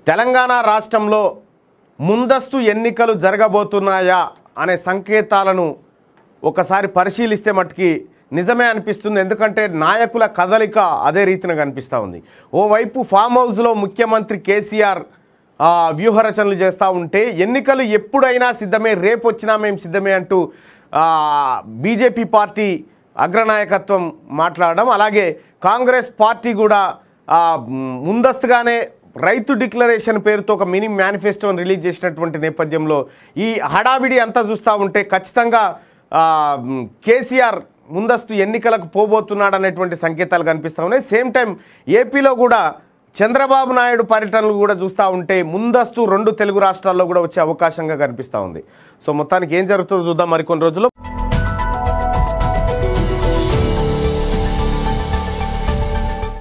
తెలంగాణ రాష్ట్రంలో ముందస్తు ఎన్నికలు జరగబోతున్నాయా అనే సంకేతాలను ఒకసారి పరిశీలిస్తే మట్టుకి నిజమే అనిపిస్తుంది ఎందుకంటే నాయకుల కదలిక అదే రీతిన కనిపిస్తూ ఉంది ఓవైపు ఫామ్ హౌస్లో ముఖ్యమంత్రి కేసీఆర్ ఆ, వ్యూహరచనలు చేస్తూ ఉంటే ఎన్నికలు ఎప్పుడైనా సిద్ధమే రేపు వచ్చినా మేము సిద్ధమే అంటూ ఆ, బీజేపీ పార్టీ అగ్రనాయకత్వం మాట్లాడడం అలాగే కాంగ్రెస్ పార్టీ కూడా ఆ, మ్, ముందస్తుగానే రైతు డిక్లరేషన్ పేరుతో ఒక మినీ మేనిఫెస్టోని రిలీజ్ చేసినటువంటి నేపథ్యంలో ఈ హడావిడి అంతా చూస్తూ ఉంటే ఖచ్చితంగా ఆ, మ్, కేసీఆర్ ముందస్తు ఎన్నికలకు పోబోతున్నాడు అనేటువంటి సంకేతాలు కనిపిస్తూ ఉన్నాయి సేమ్ టైం ఏపీలో కూడా చంద్రబాబు నాయుడు పర్యటనలు కూడా చూస్తూ ఉంటే ముందస్తు రెండు తెలుగు రాష్ట్రాల్లో కూడా వచ్చే అవకాశంగా కనిపిస్తూ ఉంది సో మొత్తానికి ఏం జరుగుతుందో చూద్దాం మరికొన్ని రోజుల్లో